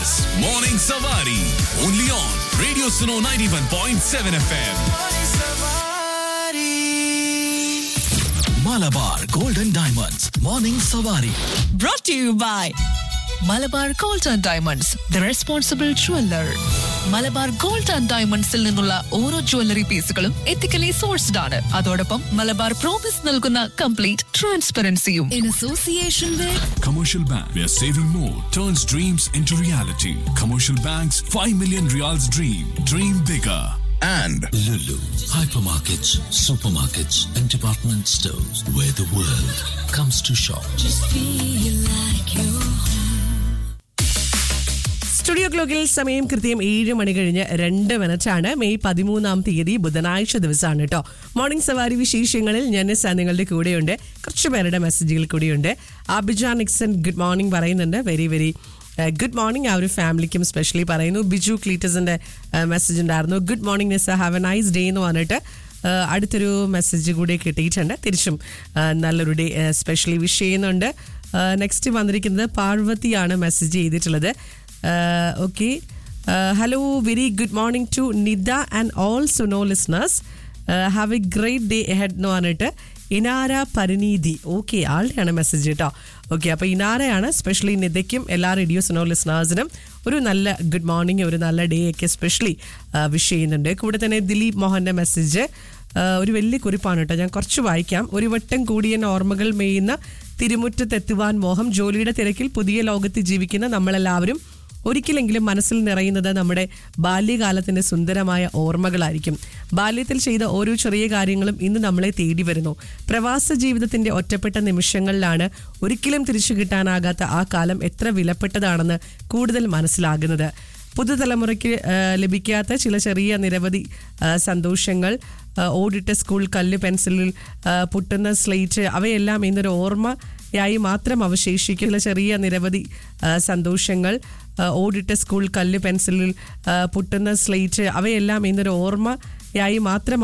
is Morning Savari. Only on Radio Suno 91.7 FM. Malabar Golden Diamonds. Morning Savari. brought to you by Malabar gold and diamonds the responsible jeweller Malabar gold and ഡയമണ്ട്സിൽ നിന്നുള്ള ഓരോ jewellery പീസുകളും ethically sourced ആണ് അതോടൊപ്പം Malabar promise നൽകുന്ന complete ട്രാൻസ്പെറൻസിയും in association with Commercial Bank, where saving more turns dreams into reality. Commercial Bank's 5 million reals dream. Dream bigger. and Lulu, hypermarkets, supermarkets, and department stores where the world comes to shop. Studio ക്ലോക്കിൽ സമയം കൃത്യം ഏഴ് മണി കഴിഞ്ഞ് രണ്ട് മിനിറ്റാണ് May പതിമൂന്നാം തീയതി ബുധനാഴ്ച ദിവസമാണ് കേട്ടോ മോർണിംഗ് സവാരി വിശേഷങ്ങളിൽ ഞാൻ സാർ നിങ്ങളുടെ കൂടെയുണ്ട് കുറച്ച് പേരുടെ മെസ്സേജുകൾ കൂടിയുണ്ട് ആബിജാൻ നിക്സൺ ഗുഡ് മോർണിംഗ് പറയുന്നുണ്ട് വെരി വെരി ഗുഡ് മോർണിംഗ് ആ ഒരു ഫാമിലിക്കും സ്പെഷ്യലി പറയുന്നു ബിജു ക്ലീറ്റസിന്റെ മെസ്സേജ് ഉണ്ടായിരുന്നു good morning Nisa have a nice day എന്ന് പറഞ്ഞിട്ട് ആ, അടുത്തൊരു മെസ്സേജ് കൂടി കിട്ടിയിട്ടുണ്ട് തിരിച്ചും ആ, നല്ലൊരു ഡേ സ്പെഷ്യലി വിഷ് ചെയ്യുന്നുണ്ട് നെക്സ്റ്റ് വന്നിരിക്കുന്നത് പാർവതിയാണ് മെസ്സേജ് ചെയ്തിട്ടുള്ളത് okay hello very good morning to Nida and all Suno listeners have a great day ahead എന്ന് പറഞ്ഞിട്ട് ഇനാര പരിനീതി ഓക്കെ ആളുടെയാണ് മെസ്സേജ് കേട്ടോ ഓക്കെ അപ്പോൾ ഇനാരയാണ് സ്പെഷ്യലി നിതയ്ക്കും എല്ലാ റേഡിയോ സുനോ ലിസ്ണേഴ്സിനും ഒരു നല്ല ഗുഡ് മോർണിംഗ് ഒരു നല്ല ഡേ ഒക്കെ സ്പെഷ്യലി വിഷ് ചെയ്യുന്നുണ്ട് കൂടെ തന്നെ ദിലീപ് മോഹൻ്റെ മെസ്സേജ് ഒരു വലിയ കുറിപ്പാണ് കേട്ടോ ഞാൻ കുറച്ച് വായിക്കാം ഒരു വട്ടം കൂടിയ ഓർമ്മകൾ മേയുന്ന തിരുമുറ്റത്തെത്തുവാൻ മോഹം ജോലിയുടെ തിരക്കിൽ പുതിയ ലോകത്ത് ജീവിക്കുന്ന നമ്മളെല്ലാവരും ഒരിക്കലെങ്കിലും മനസ്സിൽ നിറയുന്നത് നമ്മുടെ ബാല്യകാലത്തിന്റെ സുന്ദരമായ ഓർമ്മകളായിരിക്കും ബാല്യത്തിൽ ചെയ്ത ഓരോ ചെറിയ കാര്യങ്ങളും ഇന്ന് നമ്മളെ തേടി വരുന്നു പ്രവാസ ജീവിതത്തിന്റെ ഒറ്റപ്പെട്ട നിമിഷങ്ങളിലാണ് ഒരിക്കലും തിരിച്ചു കിട്ടാനാകാത്ത ആ കാലം എത്ര വിലപ്പെട്ടതാണെന്ന് കൂടുതൽ മനസ്സിലാകുന്നത് പുതുതലമുറയ്ക്ക് ആ, ലഭിക്കാത്ത ചില ചെറിയ നിരവധി ആ, സന്തോഷങ്ങൾ ആ, ഓടിട്ട സ്കൂൾ കല്ല് പെൻസിലിൽ ആ, പൊട്ടുന്ന സ്ലേറ്റ് അവയെല്ലാം ഇന്നൊരു ഓർമ്മയായി മാത്രം അവശേഷിക്കും ചില ചെറിയ നിരവധി ആ, സന്തോഷങ്ങൾ ആ, ഓടിട്ട സ്കൂൾ കല്ല് പെൻസിലിൽ ആ, പൊട്ടുന്ന സ്ലേറ്റ് അവയെല്ലാം ഇന്നൊരു ഓർമ്മയായി മാത്രം